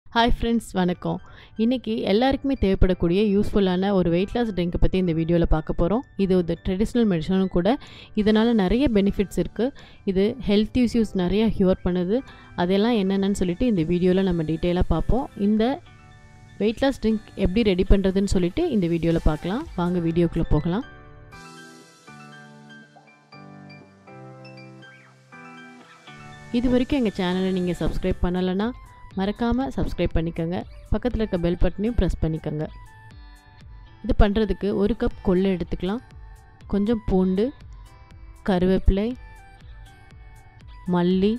hi friends வணக்கம் இன்றைக்கி எல்லாருக்குமே தேவைப்படக்கூடிய யூஸ்ஃபுல்லான ஒரு வெயிட் லாஸ் ட்ரிங்க்கை பற்றி இந்த வீடியோவில் பார்க்க போகிறோம் இது ஒரு ட்ரெடிஷ்னல் மெடிசனும் கூட இதனால் நிறைய பெனிஃபிட்ஸ் இருக்குது இது ஹெல்த் இஷ்யூஸ் நிறைய க்யூர் பண்ணுது அதெல்லாம் என்னென்னு சொல்லிட்டு இந்த வீடியோவில் நம்ம டீட்டெயிலாக பார்ப்போம் இந்த வெயிட் லாஸ் ட்ரிங்க் எப்படி ரெடி பண்ணுறதுன்னு சொல்லிட்டு இந்த வீடியோவில் பார்க்கலாம் வாங்க வீடியோக்குள்ளே போகலாம் இது வரைக்கும் எங்கள் சேனலை நீங்கள் சப்ஸ்கிரைப் பண்ணலைன்னா மறக்காமல் சப்ஸ்கிரைப் பண்ணிக்கோங்க பக்கத்தில் இருக்க பெல் பட்டனையும் ப்ரெஸ் பண்ணிக்கோங்க இது பண்ணுறதுக்கு ஒரு கப் கொள்ளை எடுத்துக்கலாம் கொஞ்சம் பூண்டு கருவேப்பிலை மல்லி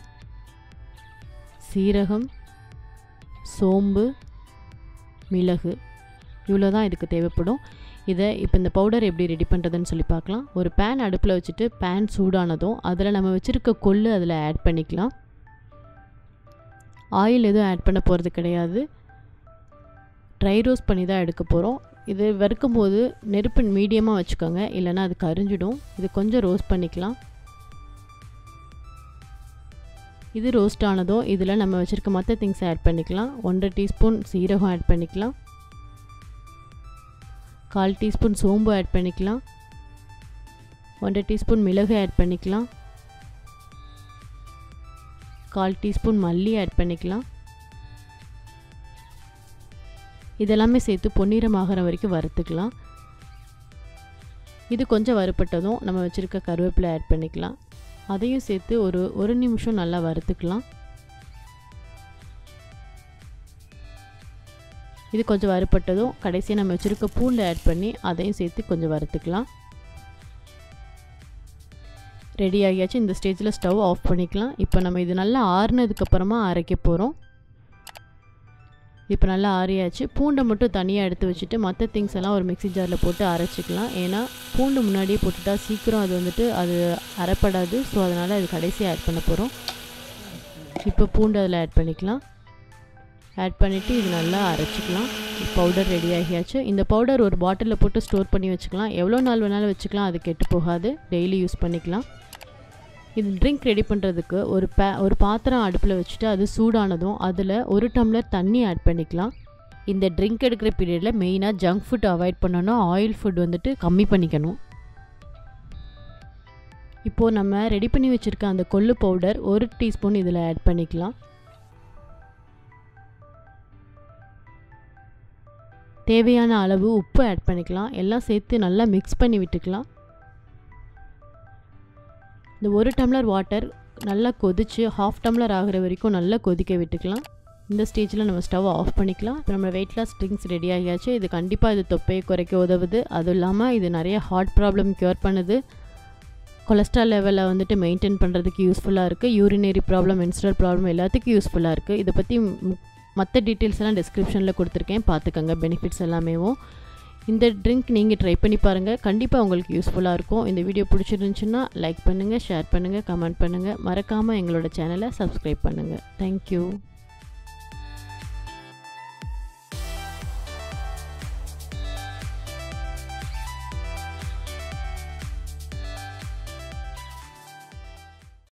சீரகம் சோம்பு மிளகு இவ்வளோ தான் இதுக்கு தேவைப்படும் இதை இப்போ இந்த பவுடர் எப்படி ரெடி பண்ணுறதுன்னு சொல்லி பார்க்கலாம் ஒரு பேன் அடுப்பில் வச்சுட்டு பேன் சூடானதும் அதில் நம்ம வச்சுருக்க கொள்ளு அதில் ஆட் பண்ணிக்கலாம் ஆயில் எதுவும் ஆட் பண்ண போகிறது கிடையாது ட்ரை ரோஸ்ட் பண்ணி தான் எடுக்க போகிறோம் இது வறுக்கும் போது நெருப்பு மீடியமாக வச்சுக்கோங்க இல்லைன்னா அது கரிஞ்சிடும் இது கொஞ்சம் ரோஸ்ட் பண்ணிக்கலாம் இது ரோஸ்ட் ஆனதும் இதில் நம்ம வச்சுருக்க மற்ற திங்ஸ் ஆட் பண்ணிக்கலாம் ஒன்றரை டீஸ்பூன் சீரகம் ஆட் பண்ணிக்கலாம் கால் டீஸ்பூன் சோம்பு ஆட் பண்ணிக்கலாம் ஒன்றரை டீஸ்பூன் மிளகு ஆட் பண்ணிக்கலாம் கால் டீஸ்பூன் மல்லி ஆட் பண்ணிக்கலாம் இதெல்லாமே சேர்த்து பொன்னிறம் ஆகிற வரைக்கும் வறுத்துக்கலாம் இது கொஞ்சம் வறுப்பட்டதும் நம்ம வச்சுருக்க கருவேப்பிலை ஆட் பண்ணிக்கலாம் அதையும் சேர்த்து ஒரு ஒரு நிமிஷம் நல்லா வறுத்துக்கலாம் இது கொஞ்சம் வறுப்பட்டதும் கடைசியாக நம்ம வச்சுருக்க பூண்டு ஆட் பண்ணி அதையும் சேர்த்து கொஞ்சம் வறுத்துக்கலாம் ரெடி ஆகியாச்சு இந்த ஸ்டேஜில் ஸ்டவ் ஆஃப் பண்ணிக்கலாம் இப்போ நம்ம இது நல்லா ஆறுனதுக்கப்புறமா அரைக்க போகிறோம் இப்போ நல்லா ஆறியாச்சு பூண்டை மட்டும் தனியாக எடுத்து வச்சுட்டு மற்ற திங்ஸ் எல்லாம் ஒரு மிக்சி ஜாரில் போட்டு அரைச்சிக்கலாம் ஏன்னா பூண்டு முன்னாடியே போட்டுட்டா சீக்கிரம் அது வந்துட்டு அது அரைப்படாது ஸோ அதனால் அது கடைசியாக ஆட் பண்ண போகிறோம் இப்போ பூண்டு அதில் ஆட் பண்ணிக்கலாம் ஆட் பண்ணிவிட்டு இது நல்லா அரைச்சிக்கலாம் பவுடர் ரெடி ஆகியாச்சு இந்த பவுடர் ஒரு பாட்டிலில் போட்டு ஸ்டோர் பண்ணி வச்சுக்கலாம் எவ்வளோ நாள் வேணாலும் வச்சுக்கலாம் அது கெட்டு போகாது டெய்லி யூஸ் பண்ணிக்கலாம் இது ட்ரிங்க் ரெடி பண்ணுறதுக்கு ஒரு பே ஒரு பாத்திரம் அடுப்பில் வச்சுட்டு அது சூடானதும் அதில் ஒரு டம்ளர் தண்ணி ஆட் பண்ணிக்கலாம் இந்த ட்ரிங்க் எடுக்கிற பீரியடில் மெயினாக ஜங்க் ஃபுட் அவாய்ட் பண்ணணும் ஆயில் ஃபுட் வந்துட்டு கம்மி பண்ணிக்கணும் இப்போது நம்ம ரெடி பண்ணி வச்சுருக்க அந்த கொள்ளு பவுடர் ஒரு டீஸ்பூன் இதில் ஆட் பண்ணிக்கலாம் தேவையான அளவு உப்பு ஆட் பண்ணிக்கலாம் எல்லாம் சேர்த்து நல்லா மிக்ஸ் பண்ணி விட்டுக்கலாம் இந்த ஒரு டம்ளர் வாட்டர் நல்லா கொதித்து ஹாஃப் டம்ளர் ஆகிற வரைக்கும் நல்லா கொதிக்க விட்டுக்கலாம் இந்த ஸ்டேஜில் நம்ம ஸ்டவ் ஆஃப் பண்ணிக்கலாம் இப்போ நம்ம வெயிட் லாஸ் ட்ரிங்க்ஸ் ரெடி ஆகியாச்சு இது கண்டிப்பாக இது தொப்பையை குறைக்க உதவுது அதுவும் இல்லாமல் இது நிறைய ஹார்ட் ப்ராப்ளம் க்யூர் பண்ணுது கொலஸ்ட்ரால் லெவலை வந்துட்டு மெயின்டைன் பண்ணுறதுக்கு யூஸ்ஃபுல்லாக இருக்குது யூரினரி ப்ராப்ளம் மென்ஸ்ட்ரல் ப்ராப்ளம் எல்லாத்துக்கும் யூஸ்ஃபுல்லாக இருக்குது இதை பற்றி மற்ற டீட்டெயில்ஸ் எல்லாம் டிஸ்கிரிப்ஷனில் கொடுத்துருக்கேன் பார்த்துக்கோங்க பெனிஃபிட்ஸ் எல்லாமேவும் இந்த ட்ரிங்க் நீங்கள் ட்ரை பண்ணி பாருங்கள் கண்டிப்பாக உங்களுக்கு யூஸ்ஃபுல்லாக இருக்கும் இந்த வீடியோ பிடிச்சிருந்துச்சுன்னா லைக் பண்ணுங்கள் ஷேர் பண்ணுங்கள் கமெண்ட் பண்ணுங்கள் மறக்காமல் எங்களோட சேனலை சப்ஸ்கிரைப் பண்ணுங்கள் தேங்க்யூ